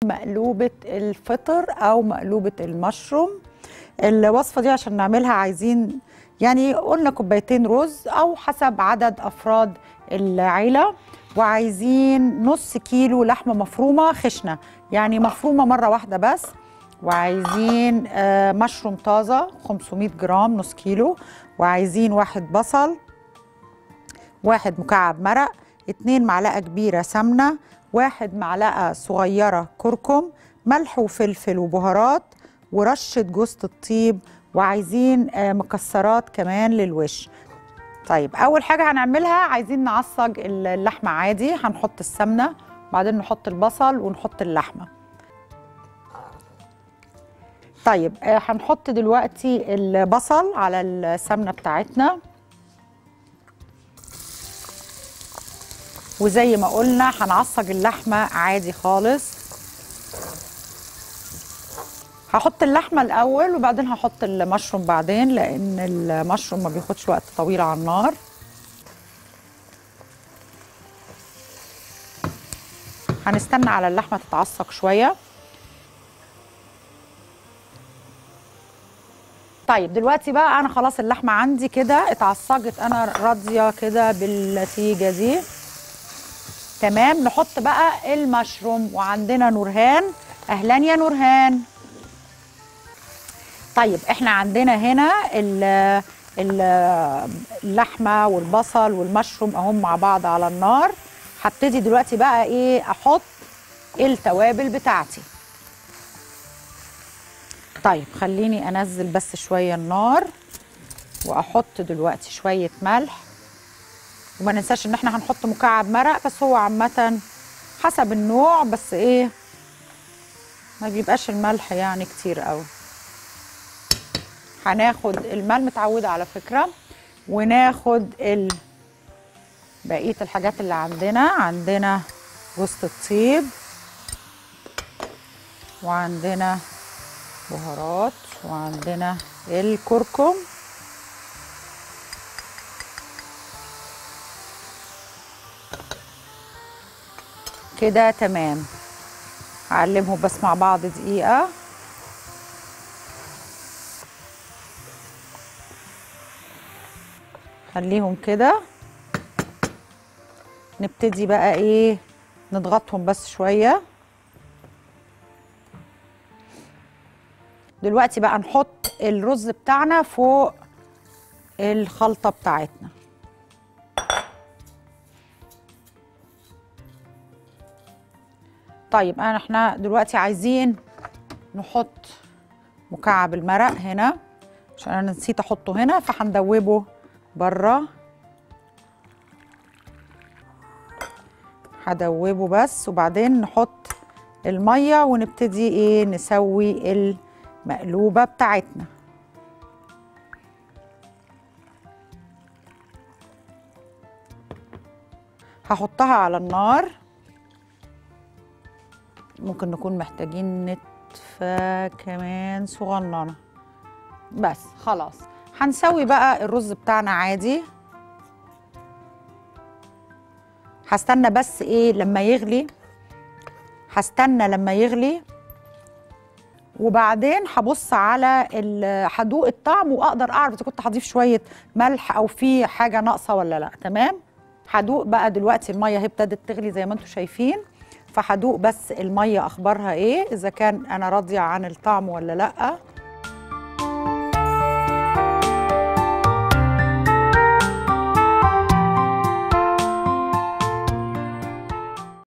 مقلوبة الفطر أو مقلوبة المشروم الوصفة دي عشان نعملها عايزين يعني قلنا كوبايتين رز أو حسب عدد أفراد العيلة وعايزين نص كيلو لحمة مفرومة خشنة يعني مفرومة مرة واحدة بس وعايزين آه، مشروم طازة 500 جرام نص كيلو وعايزين واحد بصل واحد مكعب مرق اتنين معلقة كبيرة سمنة واحد معلقة صغيرة كركم ملح وفلفل وبهارات ورشة جوز الطيب وعايزين آه، مكسرات كمان للوش طيب أول حاجة هنعملها عايزين نعصج اللحمة عادي هنحط السمنة بعدين نحط البصل ونحط اللحمة طيب آه، هنحط دلوقتي البصل على السمنة بتاعتنا وزي ما قلنا هنعصج اللحمة عادي خالص هحط اللحمة الأول وبعدين هحط المشروم بعدين لأن المشروم ما بياخدش وقت طويل على النار هنستنى على اللحمة تتعصق شوية طيب دلوقتي بقى أنا خلاص اللحمة عندي كده اتعصجت أنا راضية كده بالنتيجة دي تمام نحط بقى المشروم وعندنا نورهان اهلا يا نورهان طيب احنا عندنا هنا ال- ال- اللحمه والبصل والمشروم اهم مع بعض على النار هبتدي دلوقتي بقى ايه احط التوابل بتاعتي طيب خليني انزل بس شويه النار واحط دلوقتي شويه ملح وما ننساش ان احنا هنحط مكعب مرق بس هو عامة حسب النوع بس ايه ما بيبقاش الملح يعني كتير قوي هناخد المال متعودة على فكرة وناخد ال... بقية الحاجات اللي عندنا عندنا وسط الطيب وعندنا بهارات وعندنا الكركم كده تمام هعلمهم بس مع بعض دقيقة خليهم كده نبتدي بقى ايه نضغطهم بس شوية دلوقتي بقى نحط الرز بتاعنا فوق الخلطة بتاعتنا طيب انا احنا دلوقتي عايزين نحط مكعب المرق هنا عشان انا نسيت احطه هنا فهندوبه بره هدوبه بس وبعدين نحط الميه ونبتدي ايه نسوي المقلوبه بتاعتنا هحطها على النار ممكن نكون محتاجين نتفة كمان صغننة بس خلاص هنسوي بقى الرز بتاعنا عادي هستنى بس ايه لما يغلي هستنى لما يغلي وبعدين هبص على ال- هدوق الطعم واقدر اعرف اذا كنت هضيف شويه ملح او في حاجه ناقصه ولا لا تمام هدوق بقى دلوقتي الميه هي ابتدت تغلي زي ما انتم شايفين فهدوق بس الميه اخبارها ايه اذا كان انا راضيه عن الطعم ولا لا